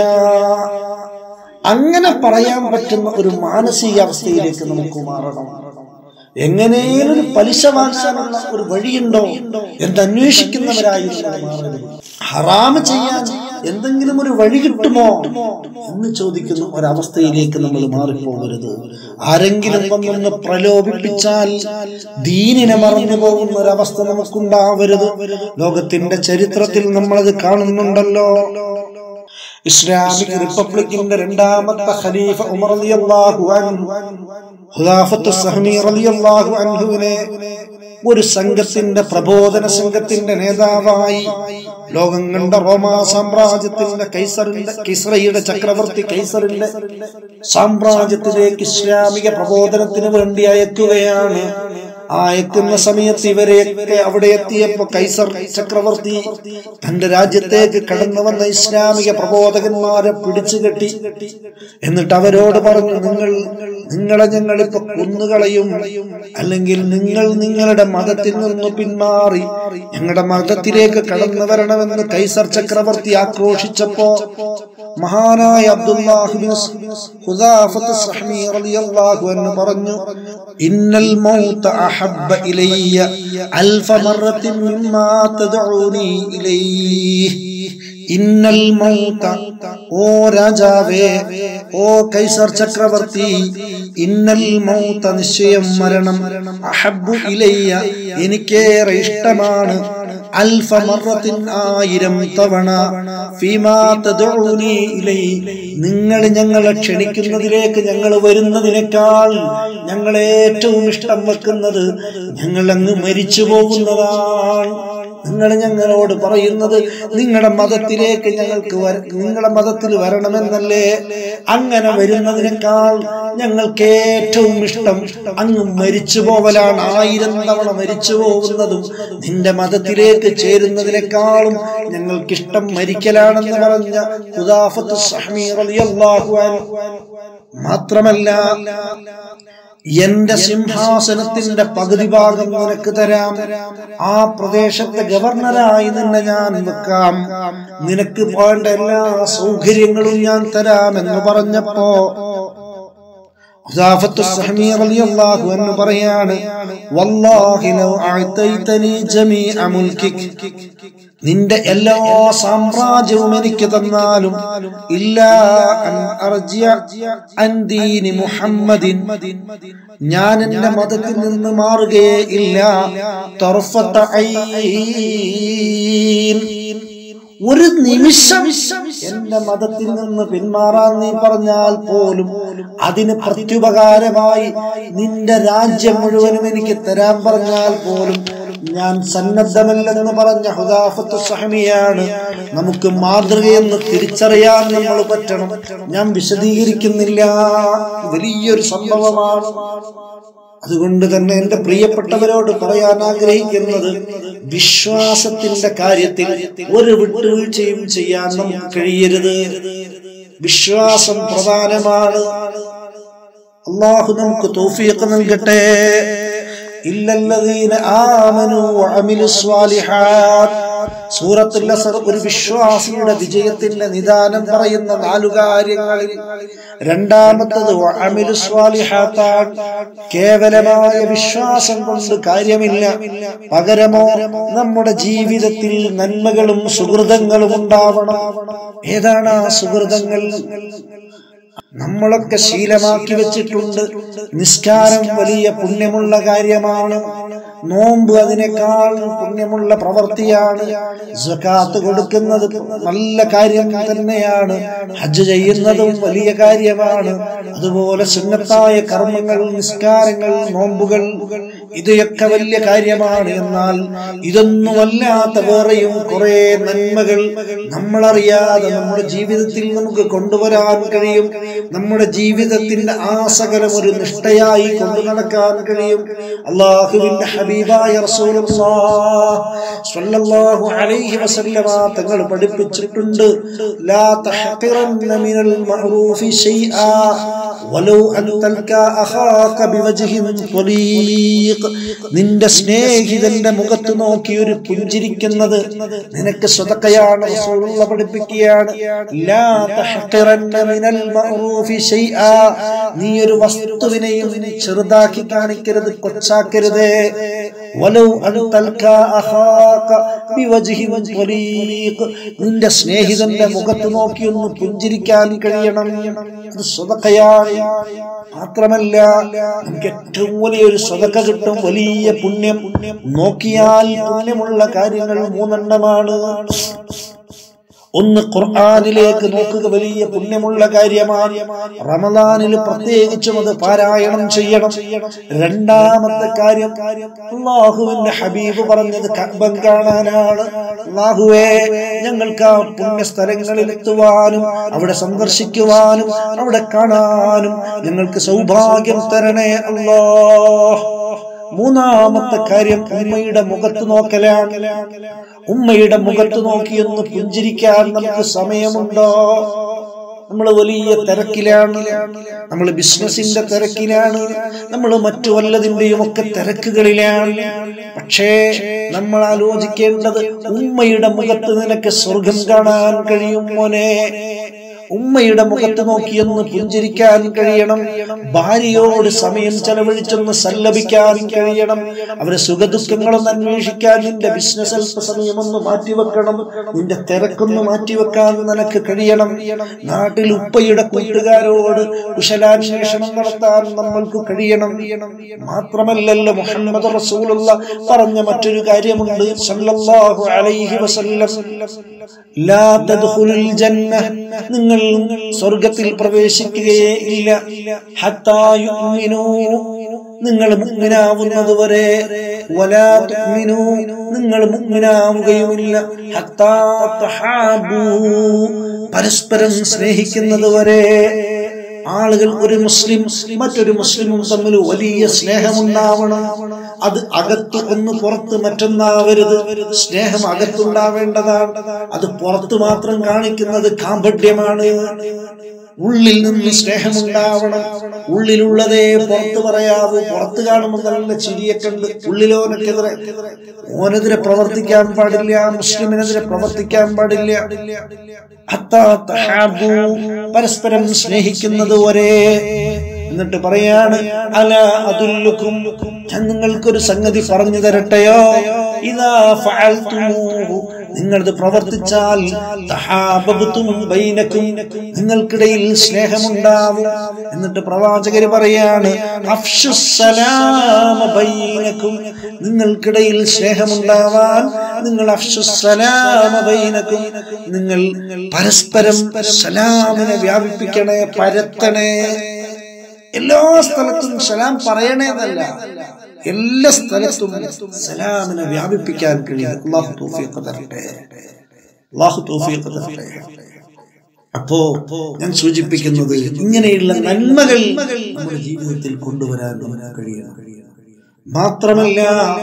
അങ്ങനെ പറയാൻ പറ്റുന്ന ഒരു മാനസികാവസ്ഥയിലേക്ക് നമുക്ക് മാറണം എങ്ങനെയും ഒരു പലിശ വാങ്ങാനുള്ള ഒരു വഴിയുണ്ടോ എന്ന് അന്വേഷിക്കുന്നവരായി നമ്മൾ മാറരുത് ഹറാമ് ചെയ്യാൻ എന്തെങ്കിലും ഒരു വഴി കിട്ടുമോ എന്ന് ചോദിക്കുന്ന ഒരവസ്ഥയിലേക്ക് നമ്മൾ മാറിപ്പോകരുത് ആരെങ്കിലും വന്നൊന്ന് പ്രലോഭിപ്പിച്ചാൽ ദീനിനെ മറന്നു പോകുന്ന ഒരവസ്ഥ നമുക്കുണ്ടാവരുത് ലോകത്തിന്റെ ചരിത്രത്തിൽ നമ്മളത് കാണുന്നുണ്ടല്ലോ ഇസ്ലാമിക് റിപ്പബ്ലിക്കിന്റെ രണ്ടാമത്തെ ഖലീഫ ഉമർ റളിയല്ലാഹു അൻഹു ഖുലാഫത്ത് സഹമി റളിയല്ലാഹു അൻഹുവിനെ ഒരു സംഘത്തിന്റെ പ്രബോധന സംഘത്തിന്റെ നേതാവായി ലോകം കണ്ട റോമാ സാമ്രാജ്യത്തിന്റെ കൈസറിന്റെ കിസ്രയുടെ ചക്രവർത്തി കൈസറിന്റെ സാമ്രാജ്യത്തിലേക്ക് ഇസ്ലാമിക പ്രബോധനത്തിന് വേണ്ടി അയക്കുകയാണ് ആ എത്തുന്ന സമയത്ത് ഇവരെയൊക്കെ അവിടെ എത്തിയപ്പോ കൈസർ ചക്രവർത്തി തന്റെ രാജ്യത്തേക്ക് കടന്നു വന്ന ഇസ്ലാമിക പ്രബോധകന്മാരെ പിടിച്ചു കെട്ടി എന്നിട്ട് അവരോട് പറഞ്ഞു നിങ്ങൾ നിങ്ങളെ ഞങ്ങളിപ്പോ കൊന്നുകളയും അല്ലെങ്കിൽ നിങ്ങൾ നിങ്ങളുടെ മതത്തിൽ നിന്ന് പിന്മാറി ഞങ്ങളുടെ മതത്തിലേക്ക് കടന്നു വരണമെന്ന് കൈസർ ചക്രവർത്തി ആക്രോശിച്ചപ്പോ മഹാനായ അബ്ദുല്ലാഹിബിൻ ഹുദാഫത്ത് സഹ്മി റളിയല്ലാഹു അൻഹു പറഞ്ഞു ഇന്നൽ മൗത അഹബ്ബ ഇലയ്യ അൽഫ മറത്തിൻ മിമ്മാ തദഊനി ഇലൈഹി ഇന്നൽ മൗത ഓ രാജാവേ ഓ കൈസർ ചക്രവർത്തി ഇന്നൽ മൗത നിശ്ചയം മരണം അഹബ്ബു ഇലയ്യ എനിക്കേറെ ഇഷ്ടമാണ് അൽഫ മറത്തിൻ ആയിരം തവണ ഫീമാ തദഊനി ഇലൈ നിങ്ങൾ ഞങ്ങളെ ക്ഷണിക്കുന്നതിലേക്ക് ഞങ്ങൾ വരുന്നതിനേക്കാൾ ഞങ്ങൾ ഏറ്റവും ഇഷ്ടം വെക്കുന്നത് ഞങ്ങൾ അങ്ങ് മരിച്ചു പോകുന്നതാണ് നിങ്ങൾ ഞങ്ങളോട് പറയുന്നത് നിങ്ങളുടെ മതത്തിലേക്ക് ഞങ്ങൾക്ക് വര- നിങ്ങളുടെ മതത്തിൽ വരണമെന്നല്ലേ അങ്ങനെ വരുന്നതിനേക്കാൾ ഞങ്ങൾക്ക് ഏറ്റവും ഇഷ്ടം അങ്ങ് മരിച്ചു പോവലാണ് ആയിരം തവണ മരിച്ചു പോകുന്നതും നിന്റെ മതത്തിലേക്ക് ചേരുന്നതിനേക്കാളും ഞങ്ങൾക്കിഷ്ടം മരിക്കലാണെന്ന് പറഞ്ഞ ഖുദാഫത്ത് സഹ്മി റളിയല്ലാഹു അൻഹു മാത്രമല്ല എന്റെ സിംഹാസനത്തിന്റെ പകുതി ഭാഗം നിനക്ക് തരാം ആ പ്രദേശത്തെ ഗവർണറായി നിന്നെ ഞാൻ വെക്കാം നിനക്ക് വേണ്ട എല്ലാ സൗകര്യങ്ങളും ഞാൻ തരാം എന്ന് പറഞ്ഞപ്പോ ഖുദാഫത്ത് സഹ്മി റളിയല്ലാഹു അൻഹു പറയാണ് വല്ലാഹി ലൗ അഅതൈതനി ജമീഅ മുൽകിക് നിന്റെ എല്ലാ സാമ്രാജ്യവും എനിക്ക് തന്നാലും ഇല്ല അൻ അർജിഅ അൻ ദീനി മുഹമ്മദിൻ ഞാൻ എന്റെ മതത്തിൽ നിന്ന് മാറുകയേ ഇല്ല തർഫത്ത ഐൻ ഒരു നിമിഷം എന്റെ മതത്തിൽ നിന്ന് പിന്മാറാൻ നീ പറഞ്ഞാൽ പോലും അതിന് പ്രത്യുപകാരമായി നിന്റെ രാജ്യം മുഴുവനും എനിക്ക് തരാൻ പറഞ്ഞാൽ പോലും ഞാൻ സന്നദ്ധമല്ലെന്ന് പറഞ്ഞ ഹുദാഫത്ത് സഹമിയാണ് നമുക്ക് മാതൃകയെന്ന് തിരിച്ചറിയാൻ നമ്മൾ പറ്റണം ഞാൻ വിശദീകരിക്കുന്നില്ല വലിയൊരു സംഭവമാണ് അതുകൊണ്ട് തന്നെ എന്റെ പ്രിയപ്പെട്ടവരോട് പറയാൻ ആഗ്രഹിക്കുന്നത് വിശ്വാസത്തിന്റെ കാര്യത്തിൽ ഒരു വിട്ടുവീഴ്ചയും ചെയ്യാൻ നമുക്ക് കഴിയരുത് വിശ്വാസം പ്രധാനമാണ് അള്ളാഹു നമുക്ക് തോഫിയൊക്കെ നൽകട്ടെ ഇല്ലല്ലദീന ആമനു വഅമിലു സ്വാലിഹാത്ത് സൂറത്തുൽ അസർ ഒരു വിശ്വാസിയുടെ വിജയത്തിന്റെ നിദാനം പറയുന്ന നാലു കാര്യങ്ങളിൽ രണ്ടാമത്തത് വഅമിലു സ്വാലിഹാത്താണ് കേവലമായ വിശ്വാസം കൊണ്ട് കാര്യമില്ല പകരമോ നമ്മുടെ ജീവിതത്തിൽ നന്മകളും സുഹൃതങ്ങളും ഉണ്ടാവണം ഏതാണ് ആ സുഹൃതങ്ങൾ നമ്മളൊക്കെ ശീലമാക്കി വെച്ചിട്ടുണ്ട് നിസ്കാരം വലിയ പുണ്യമുള്ള കാര്യമാണ് നോമ്പ് അതിനേക്കാൾ പുണ്യമുള്ള പ്രവൃത്തിയാണ് സക്കാത്ത് കൊടുക്കുന്നത് നല്ല കാര്യം തന്നെയാണ് ഹജ്ജ് ചെയ്യുന്നതും വലിയ കാര്യമാണ് അതുപോലെ സുന്നത്തായ കർമ്മങ്ങൾ നിസ്കാരങ്ങൾ നോമ്പുകൾ ഇതൊക്കെ വലിയ കാര്യമാണ് എന്നാൽ ഇതൊന്നുമല്ലാത്ത വേറെയും കുറെ നന്മകൾ നമ്മളറിയാതെ നമ്മുടെ ജീവിതത്തിൽ നമുക്ക് കൊണ്ടുവരാൻ കഴിയും നമ്മുടെ ജീവിതത്തിന്റെ ആസകലം ഒരു നിഷ്ഠയായി കൊണ്ടു നടക്കാൻ കഴിയും അള്ളാഹുവിന്റെ ഹബീബായ സ്വല്ലല്ലാഹു അലൈഹി വസല്ലമ തങ്ങൾ പഠിപ്പിച്ചിട്ടുണ്ട് ലാ തഹഖിറന്ന മിനൽ മഅറൂഫി ശൈആ വലൗ അൻ തൽകാ അഖാക ബിവജ്ഹിൻ ത്വലീഖ് നിന്റെ സ്നേഹിതന്റെ മുഖത്ത് നോക്കി ഒരു പുഞ്ചിരിക്കുന്നത് നിനക്ക് സ്വതക്കയാണ് റസൂലുള്ള പഠിപ്പിക്കുകയാണ് ലാ തഹഖിറന്ന മിനൽ മഅറൂഫി ശൈആ നീ ഒരു വസ്തുവിനെയും ചെറുതാക്കി കാണിക്കരുത് കൊച്ചാക്കരുത് വലൗ അൻ തൽകാ അഖാക ബിവജ്ഹിൻ ത്വലീഖ് നിന്റെ സ്നേഹിതന്റെ മുഖത്ത് നോക്കി ഒന്ന് പുഞ്ചിരിക്കാൻ കഴിയണം അത് സ്വതക്കയാണ് മാത്രമല്ല നമുക്ക് ഏറ്റവും വലിയൊരു സ്വതക്ക കിട്ടും വലിയ പുണ്യം നോക്കിയാൽ പുണ്യമുള്ള കാര്യങ്ങൾ മൂന്നെണ്ണമാണ് ഒന്ന് ഖുർആാനിലേക്ക് നോക്കുക വലിയ പുണ്യമുള്ള കാര്യമാണ് റമദാനിൽ പ്രത്യേകിച്ചും അത് പാരായണം ചെയ്യണം രണ്ടാമത്തെ കാര്യം അള്ളാഹുവിന്റെ ഹബീബ് പറഞ്ഞത് കബം കാണാനാണ് അള്ളാഹുവേ ഞങ്ങൾക്ക് ആ പുണ്യ സ്ഥലങ്ങളിൽ എത്തുവാനും അവിടെ സന്ദർശിക്കുവാനും അവിടെ കാണാനും ഞങ്ങൾക്ക് സൗഭാഗ്യം തരണേ അല്ലോ മൂന്നാമത്തെ കാര്യം ഉമ്മയുടെ മുഖത്ത് നോക്കലാണ് ഉമ്മയുടെ മുഖത്ത് നോക്കിയൊന്ന് പുഞ്ചിരിക്കാൻ നമുക്ക് സമയമുണ്ടോ നമ്മൾ വലിയ തിരക്കിലാണ് നമ്മൾ ബിസിനസിന്റെ തിരക്കിലാണ് നമ്മൾ മറ്റു വല്ലതിന്റെയും ഒക്കെ തിരക്കുകളിലാണ് പക്ഷേ നമ്മൾ ആലോചിക്കേണ്ടത് ഉമ്മയുടെ മുഖത്ത് നിനക്ക് സ്വർഗം കാണാൻ കഴിയും മോനെ ഉമ്മയുടെ മുഖത്ത് നോക്കിയൊന്ന് പുഞ്ചിരിക്കാൻ കഴിയണം ഭാര്യയോട് സമയം ചെലവഴിച്ചൊന്ന് സല്ലപിക്കാൻ കഴിയണം അവരെ സുഖദുഃഖങ്ങളൊന്ന് അന്വേഷിക്കാൻ നിന്റെ ബിസിനസ് അല്പ സമയമൊന്ന് മാറ്റിവെക്കണം നിന്റെ തിരക്കൊന്ന് മാറ്റിവെക്കാൻ നിനക്ക് കഴിയണം നാട്ടിൽ ഉപ്പയുടെ കൂട്ടുകാരോട് കുശലാന്വേഷണം നടത്താൻ നമ്മൾക്ക് കഴിയണം മാത്രമല്ലല്ലോ മുഹമ്മദ് റസൂലുള്ള പറഞ്ഞ മറ്റൊരു കാര്യമുണ്ട് സല്ലല്ലാഹു അലൈഹി വസല്ലം ലാ തദ്ഖുലുൽ ജന്ന നിങ്ങൾ സ്വർഗത്തിൽ പ്രവേശിക്കുകയേ ഇല്ല ഹത്താ യുഅ്മിനൂ നിങ്ങൾ മുഗ്മിനാവുന്നത് വരെ വലാ തുഅ്മിനൂ നിങ്ങൾ മുഗ്മിനാവുകയുമില്ല ഹത്താ തഹാബൂ പരസ്പരം സ്നേഹിക്കുന്നത് വരെ ആളുകൾ ഒരു മുസ്ലിം മറ്റൊരു മുസ്ലിമും തമ്മിൽ വലിയ സ്നേഹമുണ്ടാവണം അത് അകത്ത് ഒന്ന് പുറത്ത് മറ്റൊന്നാവരുത് സ്നേഹം അകത്തുണ്ടാവേണ്ടതാണ് അത് പുറത്ത് മാത്രം കാണിക്കുന്നത് കാമ്പഡ്യമാണ് ഉള്ളിൽ നിന്ന് സ്നേഹമുണ്ടാവണം ഉള്ളിലുള്ളതേ പുറത്ത് പറയാവൂ പുറത്ത് കാണുമ്പോൾ നല്ല ചിരിയൊക്കെ ഉണ്ട് ഉള്ളിലോനക്കെതിരെ ഓനെതിരെ പ്രവർത്തിക്കാൻ പാടില്ല മുസ്ലിമിനെതിരെ പ്രവർത്തിക്കാൻ പാടില്ല ഹത്താ തഹാബു പരസ്പരം സ്നേഹിക്കുന്നത് വരെ എന്നിട്ട് പറയാണ് അല അതുല്ലുക്കും ഞാൻ നിങ്ങൾക്കൊരു സംഗതി പറഞ്ഞു തരട്ടെയോ ഇതാ ഫഅൽതുമൂഹു നിങ്ങളത് പ്രവർത്തിച്ചാൽ തഹാബബത്തും ബൈനക്കും നിങ്ങൾക്കിടയിൽ സ്നേഹമുണ്ടാവും എന്നിട്ട് പ്രവാചകര് പറയാണ് അഫ്ഷുസ്സലാമ ബൈനക്കും നിങ്ങൾക്കിടയിൽ സ്നേഹമുണ്ടാവാൻ നിങ്ങൾ അഫ്ഷുസ്സലാമ ബൈനക്കും നിങ്ങൾ പരസ്പരം സലാമിനെ വ്യാപിപ്പിക്കണേ പരത്തണേ എല്ലാ സ്ഥലത്തും സലാം പറയണേതല്ല എല്ലാ സ്ഥലത്തും സലാമിനെ വ്യാപിപ്പിക്കാൻ കഴിയും അള്ളാഹു തൗഫീഖ് തരട്ടെ അള്ളാഹു തൗഫീഖ് തരട്ടെ അപ്പോ ഞാൻ സൂചിപ്പിക്കുന്നത് ഇങ്ങനെയുള്ള നന്മകൾ നമ്മുടെ ജീവിതത്തിൽ കൊണ്ടുവരാൻ നമുക്ക് കഴിയണം മാത്രമല്ല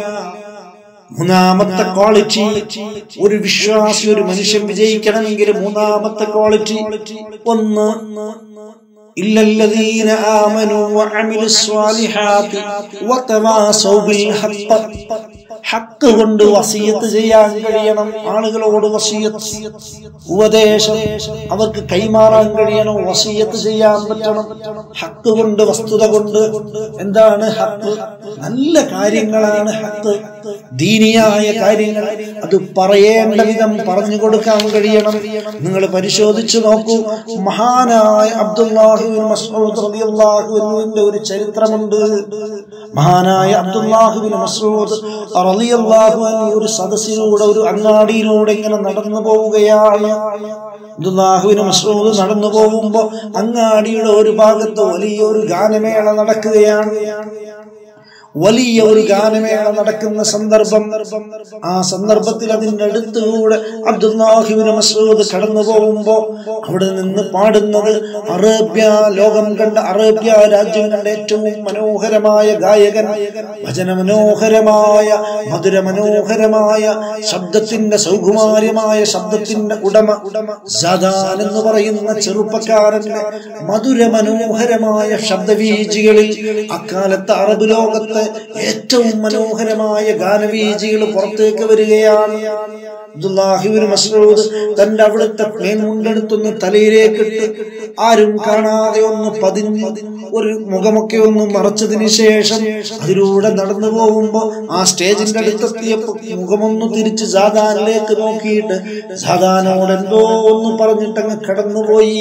മൂന്നാമത്തെ ക്വാളിറ്റി ഒരു വിശ്വാസി ഒരു മനുഷ്യൻ വിജയിക്കണമെങ്കിൽ മൂന്നാമത്തെ ക്വാളിറ്റി ഒന്ന് إلا الذين آمنوا وعملوا الصالحات وتواصوا بالحق ഹക്ക് കൊണ്ട് വസീയത്ത് ചെയ്യാൻ കഴിയണം ആളുകളോട് വസീയത്ത് ഉപദേശം അവർക്ക് കൈമാറാൻ കഴിയണം വസീയത്ത് ചെയ്യാൻ പറ്റണം ഹക്ക് കൊണ്ട് വസ്തുത കൊണ്ട് എന്താണ് ഹക്ക് നല്ല കാര്യങ്ങളാണ് ഹക്ക് ദീനിയായ കാര്യങ്ങൾ അത് പറയേണ്ട വിധം പറഞ്ഞു കൊടുക്കാൻ കഴിയണം നിങ്ങൾ പരിശോധിച്ചു നോക്കൂ മഹാനായ അബ്ദുല്ലാഹുവിൻ മസ്ഊദ് റളിയല്ലാഹുവിന്റെ ഒരു ചരിത്രമുണ്ട് മഹാനായ അബ്ദുല്ലാഹുവിൻ മസ്ഊദ് റളിയല്ലാഹു അൻഹു ഒരു സദസ്സിലൂടെ ഒരു അങ്ങാടിയിലൂടെ ഇങ്ങനെ നടന്നു പോവുകയാണ് അബ്ദുല്ലാഹുവിന് മസ്ഊദ് നടന്നു പോകുമ്പോ അങ്ങാടിയുടെ ഒരു ഭാഗത്ത് വലിയൊരു ഗാനമേള നടക്കുകയാണ് വലിയ ഒരു ഗാനമേള നടക്കുന്ന സന്ദർഭം ആ സന്ദർഭത്തിൽ അതിന്റെ അടുത്തുകൂടെ അബ്ദുല്ലാഹിബിൻ മസൂദ് കടന്നു പോകുമ്പോ അവിടെ നിന്ന് പാടുന്നത് അറേബ്യ ലോകം കണ്ട അറേബ്യ രാജ്യം കണ്ട ഏറ്റവും മനോഹരമായ ഗായകൻ ഭജന മനോഹരമായ മധുര മനോഹരമായ ശബ്ദത്തിന്റെ സൗകുമാര്യമായ ശബ്ദത്തിന്റെ ഉടമ സദാൻ എന്ന് പറയുന്ന ചെറുപ്പക്കാരന്റെ മധുര മനോഹരമായ ശബ്ദവീജികളിൽ അക്കാലത്ത് അറബ് ലോകത്ത് ഏറ്റവും മനോഹരമായ ഗാനവീജികൾ പുറത്തേക്ക് വരികയാണ് അബ്ദുല്ലാഹിബിൻ മസ്ഊദ് തന്റെ അവിടുത്തെ മേൻമുണ്ടെടുത്തൊന്ന് തലയിലേക്കിട്ട് ആരും കാണാതെ ഒന്ന് പതിഞ്ഞ് ഒരു മുഖമൊക്കെ ഒന്ന് മറച്ചതിന് ശേഷം അതിലൂടെ നടന്നു പോകുമ്പോ ആ സ്റ്റേജിന്റെ അടുത്തെത്തിയപ്പോ മുഖമൊന്ന് തിരിച്ച് സാധാനിലേക്ക് നോക്കിയിട്ട് സാധാനോട് എന്തോ ഒന്ന് പറഞ്ഞിട്ടങ്ങ് കടന്നുപോയി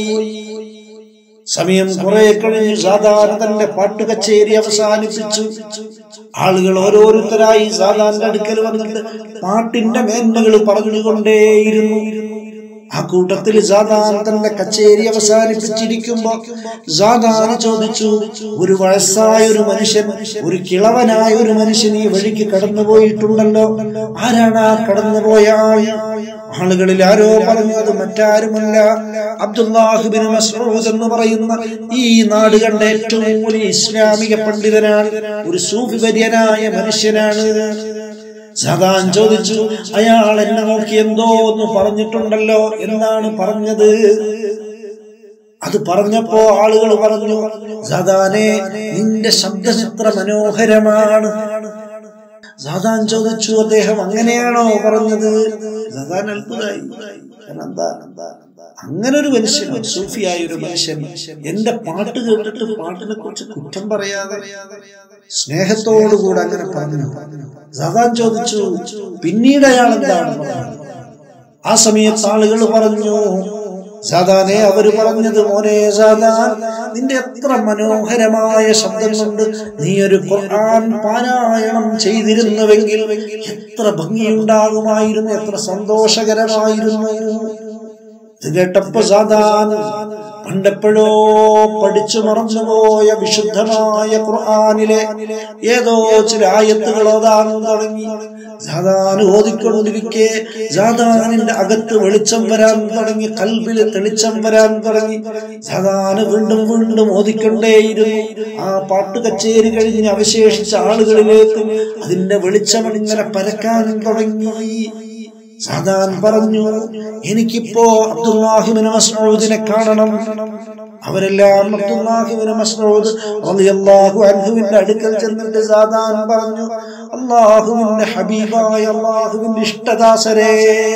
സമയം കുറെ കഴിഞ്ഞ് സാധാരണ തന്റെ പാട്ട് കച്ചേരി അവസാനിപ്പിച്ചു ആളുകൾ ഓരോരുത്തരായി സാധാരണ അടുക്കൽ വന്നിട്ട് പാട്ടിന്റെ മേന്മകൾ പറഞ്ഞുകൊണ്ടേയിരുന്നു ആ കൂട്ടത്തിൽ സാധാരണ തന്റെ കച്ചേരി അവസാനിപ്പിച്ചിരിക്കുമ്പോ സാധാരണ ചോദിച്ചു ഒരു വയസ്സായ ഒരു മനുഷ്യൻ ഒരു കിളവനായ ഒരു മനുഷ്യൻ ഈ വഴിക്ക് കടന്നുപോയിട്ടുണ്ടല്ലോ ആരാണ് ആ കടന്നുപോയ ആൾ ആളുകളിൽ ആരോ പറഞ്ഞു അത് മറ്റാരുമല്ല അബ്ദുല്ലാഹിബിൻ മസ്ഊദ് എന്ന് പറയുന്ന ഈ നാട് കണ്ട ഏറ്റവും വലിയ ഇസ്ലാമിക പണ്ഡിതനാണ് ഒരു സൂഫിവര്യനായ മനുഷ്യനാണ് സദാൻ ചോദിച്ചു അയാൾ എന്നെ നോക്കി എന്തോ ഒന്ന് പറഞ്ഞിട്ടുണ്ടല്ലോ എന്താണ് പറഞ്ഞത് അത് പറഞ്ഞപ്പോ ആളുകൾ പറഞ്ഞു സദാനെ നിന്റെ ശബ്ദം എത്ര മനോഹരമാണ് സാധാൻ ചോദിച്ചു അദ്ദേഹം അങ്ങനെയാണോ പറഞ്ഞത് സാധാൻ അത്ഭുതമായി കാരണം എന്താ അങ്ങനെ ഒരു മനുഷ്യൻ സൂഫിയായ ഒരു മനുഷ്യൻ എന്റെ പാട്ട് കേട്ടിട്ട് പാട്ടിനെ കുറിച്ച് കുറ്റം പറയാതെ സ്നേഹത്തോടുകൂടെ അങ്ങനെ പറഞ്ഞു സാധാൻ ചോദിച്ചു പിന്നീട് അയാൾ എന്താണ് പറഞ്ഞത് ആ സമയത്ത് ആളുകൾ പറഞ്ഞു സാധാനെ അവര് പറഞ്ഞത് മോനെ സാധാൻ നിന്റെ എത്ര മനോഹരമായ ശബ്ദം കൊണ്ട് നീ ഒരു ഖുർആൻ പാരായണം ചെയ്തിരുന്നുവെങ്കിൽ എത്ര ഭംഗിയുണ്ടാകുമായിരുന്നു എത്ര സന്തോഷകരമായിരുന്നു ഇത് കേട്ടപ്പോ സാധാൻ പണ്ടെപ്പോഴോ പഠിച്ചു മറന്നുപോയ വിശുദ്ധമായ ഖുർആനിലെ ഏതോ ചില ആയത്തുകൾ ഓതാൻ തുടങ്ങി സാധാൻ ഓതിക്കൊണ്ടിരിക്കെ സാധാനിന്റെ അകത്ത് വെളിച്ചം വരാൻ തുടങ്ങി കൽബിൽ തെളിച്ചം വരാൻ തുടങ്ങി സാധാന വീണ്ടും വീണ്ടും ഓതിക്കൊണ്ടേയിരുന്നു ആ പാട്ട് കച്ചേരി കഴിഞ്ഞ് അവശേഷിച്ച ആളുകളിലേക്ക് അതിന്റെ വെളിച്ചം ഇങ്ങനെ പരക്കാൻ തുടങ്ങി സാധാൻ പറഞ്ഞു എനിക്കിപ്പോ അബ്ദുല്ലാഹിബിൻ മസ്ഊദിനെ കാണണം അവരെല്ലാം അബ്ദുല്ലാഹിബിൻ മസ്ഊദ് റളിയല്ലാഹു അൻഹുവിന്റെ അടുക്കൽ ചെന്നിട്ട് സാധാൻ പറഞ്ഞു അള്ളാഹുവിന്റെ ഹബീബായ അള്ളാഹുവിന്റെ ഇഷ്ടദാസരേ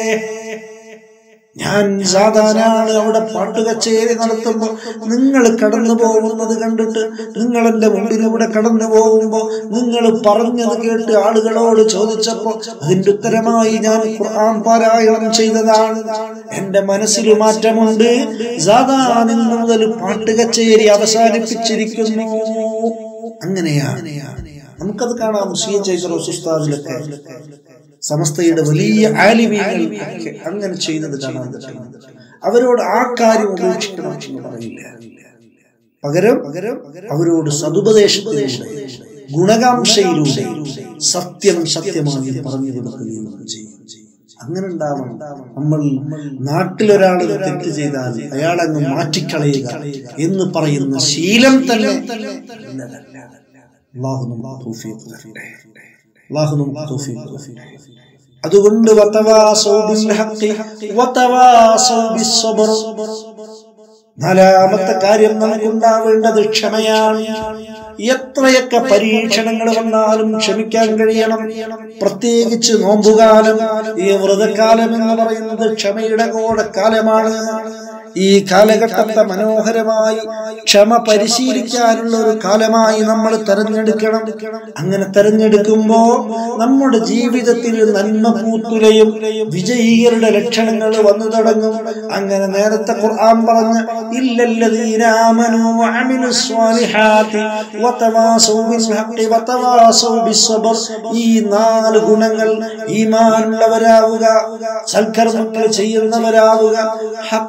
ഞാൻ സാധാരണയാണ് അവിടെ പാട്ട് കച്ചേരി നടത്തുമ്പോൾ നിങ്ങൾ കടന്നു പോകുന്നത് കണ്ടിട്ട് നിങ്ങൾ എന്റെ മുമ്പിലൂടെ കടന്നു പോകുമ്പോൾ നിങ്ങൾ പറഞ്ഞത് കേട്ട് ആളുകളോട് ചോദിച്ചപ്പോൾ അതിന്റെ ഉത്തരമായി ഞാൻ ഖുർആൻ പാരായണം ചെയ്തതാണ് എന്റെ മനസ്സിൽ മാറ്റമുണ്ട് സാധാരണ ഇന്ന് മുതൽ പാട്ട് കച്ചേരി അവസാനിപ്പിച്ചിരിക്കുന്നു അങ്ങനെയാണ് നമുക്കത് കാണാം സി ചൈത്ര സുസ്താദിലൊക്കെ സമസ്തയുടെ വലിയ ആലിമീങ്ങൾ ഒക്കെ അങ്ങനെ ചെയ്യുന്നത് കാണാൻ പറ്റും അവരോട് ആ കാര്യം ഉപേക്ഷിക്കണം എന്ന് പറയില്ല പകരം പകരം അവരോട് സതുപദേശത്തിലൂടെ ഗുണകാംക്ഷയിലൂടെ സത്യം സത്യമായി പറഞ്ഞു കൊടുക്കുകയും ചെയ്യും അങ്ങനെ ഉണ്ടാവണം നമ്മൾ നാട്ടിലൊരാൾ തെറ്റ് ചെയ്താൽ അയാൾ അങ്ങ് മാറ്റിക്കളയുക എന്ന് പറയുന്ന ശീലം തന്നെ അള്ളാഹു നമുക്ക് തൗഫീഖ് തരട്ടെ അള്ളാഹു നമുക്ക് തൗഫീഖ് തരട്ടെ അതുകൊണ്ട് വതവാസൗ ബിൽ ഹഖ് വതവാസൗ ബിസ്സബ്ർ നാലാമത്തെ കാര്യം നമുക്കുണ്ടാവേണ്ടത് ക്ഷമയാണ് എത്രയൊക്കെ പരീക്ഷണങ്ങൾ വന്നാലും ക്ഷമിക്കാൻ കഴിയണം പ്രത്യേകിച്ച് നോമ്പുകാലം ഈ വ്രതകാലം എന്ന് പറയുന്നത് ക്ഷമയുടെ കൂടെ കാലമാണ് ഈ കാലഘട്ടത്തെ മനോഹരമായി ക്ഷമ പരിശീലിക്കാനുള്ള ഒരു കാലമായി നമ്മൾ തെരഞ്ഞെടുക്കണം അങ്ങനെ തെരഞ്ഞെടുക്കുമ്പോ നമ്മുടെ ജീവിതത്തിൽ നന്മ പൂത്തുലയും വിജയികളുടെ ലക്ഷണങ്ങൾ വന്നു തുടങ്ങും അങ്ങനെ നേരത്തെ ഖുർആൻ പറഞ്ഞ ഇല്ലല്ലദീനാമനു വഅമിലു സ്വാലിഹാത്തി വതവാസൗ ബിൽ ഹഖ് വതവാസൗ ബിസ്സബ്ർ ഈ നാല് ഗുണങ്ങൾ ഈമാനുള്ളവരാവുക സൽക്കർമ്മങ്ങൾ ചെയ്യുന്നവരാവുക ഹക്ക് കൊണ്ട്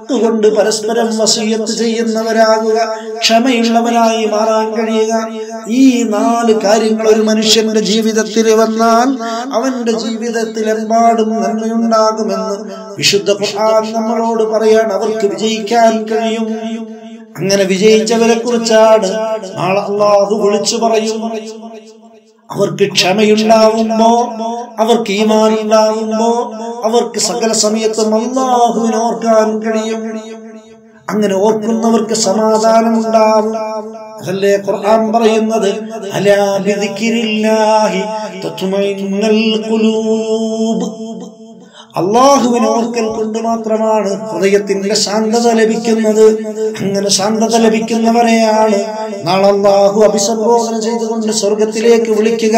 പരസ്പരം വസീയത്ത് ചെയ്യുന്നവരാകുക ക്ഷമയുള്ളവരായി മാറാൻ കഴിയുക ഈ നാല് കാര്യങ്ങൾ ഒരു മനുഷ്യന്റെ ജീവിതത്തിൽ വന്നാൽ അവന്റെ ജീവിതത്തിൽ എമ്പാടും നന്മയുണ്ടാകുമെന്ന് വിശുദ്ധ ഖുർആൻ നമ്മളോട് പറയാൻ അവർക്ക് വിജയിക്കാൻ കഴിയും അങ്ങനെ വിജയിച്ചവരെ കുറിച്ചാണ് നാളെ അള്ളാഹു വിളിച്ചു പറയും അവർക്ക് ക്ഷമയുണ്ടാവുമ്പോ അവർക്ക് ഈമാൻ ഉണ്ടാവുമ്പോ അവർക്ക് സകല സമയത്തും അള്ളാഹുവിനെ ഓർക്കാൻ കഴിയും അങ്ങനെ ഓർക്കുന്നവർക്ക് സമാധാനം ഉണ്ടാവും അതല്ലേ ഖുർആൻ പറയുന്നത് അലാ ബിദിക്രില്ലാഹി തത്മഇന്നുൽ ഖുലൂബ് അള്ളാഹുവിനെ ഓർക്കൽ കൊണ്ട് മാത്രമാണ് ഹൃദയത്തിന്റെ ശാന്തത ലഭിക്കുന്നത് അങ്ങനെ ശാന്തത ലഭിക്കുന്നവരെയാണ് നാളെ അള്ളാഹു അഭിസംബോധന ചെയ്തുകൊണ്ട് സ്വർഗത്തിലേക്ക് വിളിക്കുക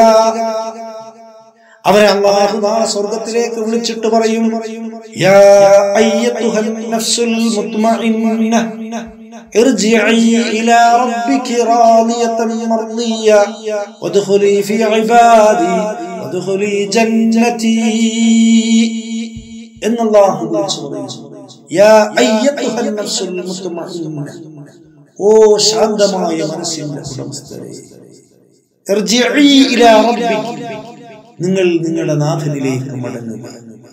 അവരെ അള്ളാഹു നാളെ സ്വർഗത്തിലേക്ക് വിളിച്ചിട്ട് പറയും യാ അയ്യത്തുഹൻ നഫ്സുൽ മുത്മഇന്ന ارجعي إلى ربك راضية مرضية وادخلي في عبادي وادخلي جنتي إن الله يا أيتها النفس المطمئنة ഓ ശാന്തമായ മനസ്സിന്റെ ഉടമസ്ഥരെ ഇർജിഇ ഇലാ റബ്ബിക് നിങ്ങൾ നിങ്ങളുടെ നാഥനിലേക്ക് മടങ്ങുക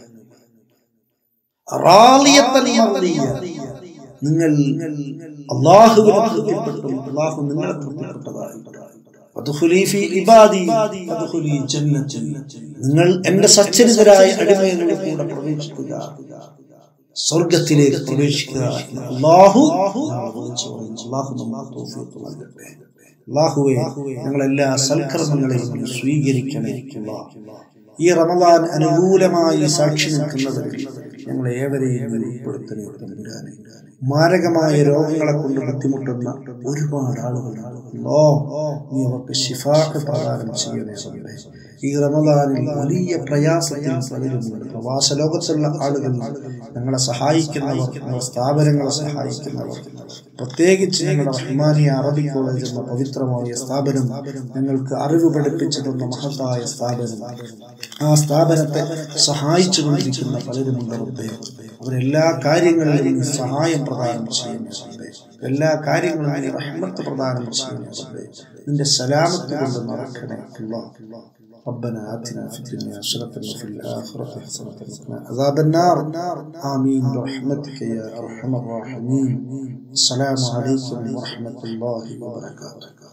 റാളിയത്തൻ മർദിയ നിങ്ങൾ അള്ളാഹുവിനെ തൃപ്തിപ്പെട്ടു അള്ളാഹു നിങ്ങളെ തൃപ്തിപ്പെട്ടതായി വദ്ഖുലി ഫീ ഇബാദി വദ്ഖുലി ജന്നതി നിങ്ങൾ എന്റെ സച്ചരിതരായ അടിമകളുടെ കൂടെ പ്രവേശിക്കുക സ്വർഗത്തിലേക്ക് പ്രവേശിക്കുക അള്ളാഹു അള്ളാഹു നമുക്ക് തൗഫീഖ് നൽകട്ടെ അള്ളാഹുവെ ഞങ്ങൾ എല്ലാ സൽക്കർമ്മങ്ങളെയും സ്വീകരിക്കണേ ഈ റമദാൻ അനുകൂലമായി സാക്ഷി നിൽക്കുന്നവരിൽ ഞങ്ങളെ ഏവരെയും ഉൾപ്പെടുത്തണേ തമ്പുരാനെ മാരകമായ രോഗങ്ങളെ കൊണ്ട് ബുദ്ധിമുട്ടുന്ന ഒരുപാട് ആളുകളുണ്ടല്ലോ നീ അവർക്ക് ശിഫാക്ക് പ്രദാനം ചെയ്യണേ റബ്ബേ. ഈ റമദാനിൽ വലിയ പ്രയാസത്തിൽ പലരുമുണ്ട് പ്രവാസ ലോകത്തുള്ള ആളുകൾ ഞങ്ങളെ സഹായിക്കുന്നവർ ഞങ്ങളുടെ സ്ഥാപനങ്ങളെ സഹായിക്കുന്നവർ പ്രത്യേകിച്ച് ഞങ്ങളുടെ റഹ്മാനിയ അറബി കോളേജ് എന്ന പവിത്രമായ സ്ഥാപനം ഞങ്ങൾക്ക് അറിവ് പഠിപ്പിച്ചു തന്ന മഹത്തായ സ്ഥാപനം ആ സ്ഥാപനത്തെ സഹായിച്ചു കൊണ്ടിരിക്കുന്ന പലരുമുണ്ട് റബ്ബേ അവരെല്ലാ കാര്യങ്ങളിലും നീ സഹായം പ്രദാനം ചെയ്യുന്നു റബ്ബേ. എല്ലാ കാര്യങ്ങളും നീ റഹ്മത്ത് പ്രദാനം ചെയ്യുന്നു റബ്ബേ. നിന്റെ സലാമത്ത് കൊണ്ട് നടക്കണേ അല്ലാഹ് ربنا آتنا في الدنيا حسنة وفي الآخرة حسنة وقنا عذاب النار آمين برحمتك يا أرحم الراحمين السلام عليكم ورحمة الله وبركاته